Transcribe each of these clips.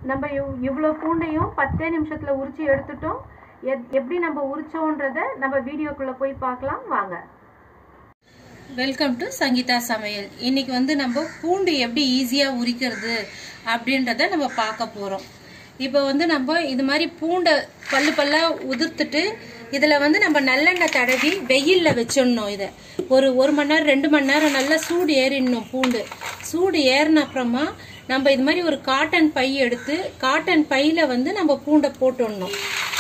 நம்ம இவ் இவ்வளோ பூண்டையும் பத்தே நிமிஷத்தில் உரிச்சு எடுத்துட்டோம் எத் எப்படி நம்ம உரிச்சோன்றத நம்ம வீடியோக்குள்ளே போய் பார்க்கலாம் வாங்க வெல்கம் டு சங்கீதா சமையல் இன்னைக்கு வந்து நம்ம பூண்டு எப்படி ஈஸியாக உரிக்கிறது அப்படின்றத நம்ம பார்க்க போகிறோம் இப்போ வந்து நம்ம இது மாதிரி பூண்டை பல்லு பல்லாக உதிர்த்துட்டு இதில் வந்து நம்ம நல்லெண்ணெய் தடவி வெயிலில் வச்சிடணும் இதை ஒரு ஒரு மணி நேரம் ரெண்டு மணி நேரம் நல்லா சூடு ஏறிடணும் பூண்டு சூடு ஏறின அப்புறமா நம்ம இது மாதிரி ஒரு காட்டன் பை எடுத்து காட்டன் பையில் வந்து நம்ம பூண்டை போட்டுடணும்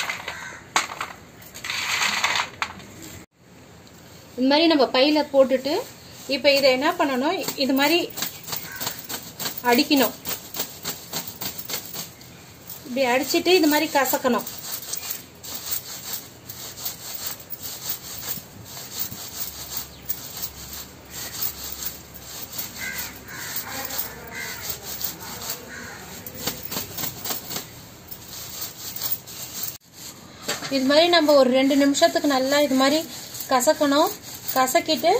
இந்த மாதிரி நம்ம பையில் போட்டுட்டு இப்போ இதை என்ன பண்ணணும் இது மாதிரி அடிக்கணும் இப்படி அடிச்சிட்டு இது மாதிரி கசக்கணும் இது மாதிரி நம்ம ஒரு ரெண்டு நிமிஷத்துக்கு நல்லா இது மாதிரி கசக்கணும் கசக்கிட்டு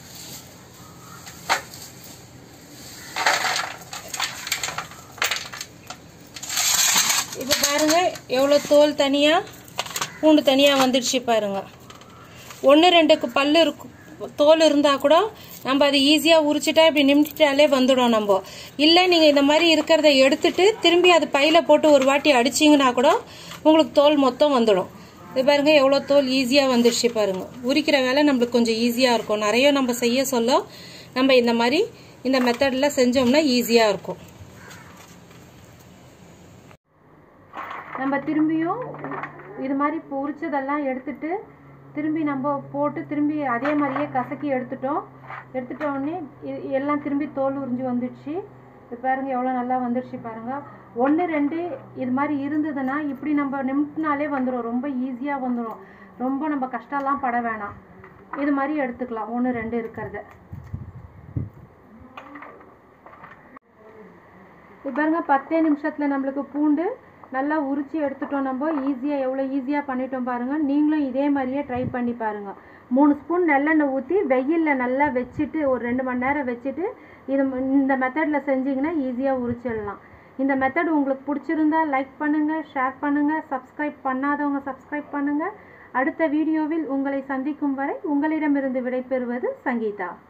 இப்போ பாருங்க எவ்வளோ தோல் தனியாக பூண்டு தனியாக வந்துடுச்சு பாருங்க ஒன்று ரெண்டுக்கு பல்லு இருக்கும் தோல் இருந்தால் கூட நம்ம அதை ஈஸியாக உரிச்சிட்டா இப்படி நிமிட்டாலே வந்துடும் நம்ம இல்லை நீங்கள் இந்த மாதிரி இருக்கிறத எடுத்துட்டு திரும்பி அது பையில் போட்டு ஒரு வாட்டி அடிச்சிங்கன்னா கூட உங்களுக்கு தோல் மொத்தம் வந்துடும் இது பாருங்க எவ்வளோ தோல் ஈஸியாக வந்துடுச்சு பாருங்க உரிக்கிற வேலை நம்மளுக்கு கொஞ்சம் ஈஸியாக இருக்கும் நிறைய நம்ம செய்ய சொல்ல நம்ம இந்த மாதிரி இந்த மெத்தடில் செஞ்சோம்னா ஈஸியாக இருக்கும் நம்ம திரும்பியும் இது மாதிரி இப்போ உரிச்சதெல்லாம் எடுத்துட்டு திரும்பி நம்ம போட்டு திரும்பி அதே மாதிரியே கசக்கி எடுத்துட்டோம் எடுத்துட்ட உடனே இ- எல்லாம் திரும்பி தோல் உறிஞ்சி வந்துடுச்சு இது பாருங்க எவ்வளோ நல்லா வந்துடுச்சு பாருங்க ஒன்று ரெண்டு இது மாதிரி இருந்ததுன்னா இப்படி நம்ம நிமிட்டினாலே வந்துடும் ரொம்ப ஈஸியாக வந்துடும் ரொம்ப நம்ம கஷ்டம்லாம் பட வேணாம் இது மாதிரி எடுத்துக்கலாம் ஒன்று ரெண்டு இருக்கிறத இது பாருங்க பத்தே நிமிஷத்தில் நம்மளுக்கு பூண்டு நல்லா உரிச்சு எடுத்துட்டோம் நம்ம ஈஸியாக எவ்வளோ ஈஸியாக பண்ணிட்டோம் பாருங்க நீங்களும் இதே மாதிரியே ட்ரை பண்ணி பாருங்க மூணு ஸ்பூன் நல்லெண்ணெய் ஊற்றி வெயிலில் நல்லா வச்சுட்டு ஒரு ரெண்டு மணி நேரம் வச்சுட்டு இது ம- இந்த மெத்தடில் செஞ்சீங்கன்னா ஈஸியாக உரிச்சிடலாம் இந்த மெத்தட் உங்களுக்கு பிடிச்சிருந்தா லைக் பண்ணுங்கள் ஷேர் பண்ணுங்கள் சப்ஸ்கிரைப் பண்ணாதவங்க சப்ஸ்கிரைப் பண்ணுங்கள் அடுத்த வீடியோவில் உங்களை சந்திக்கும் வரை உங்களிடமிருந்து விடைபெறுவது சங்கீதா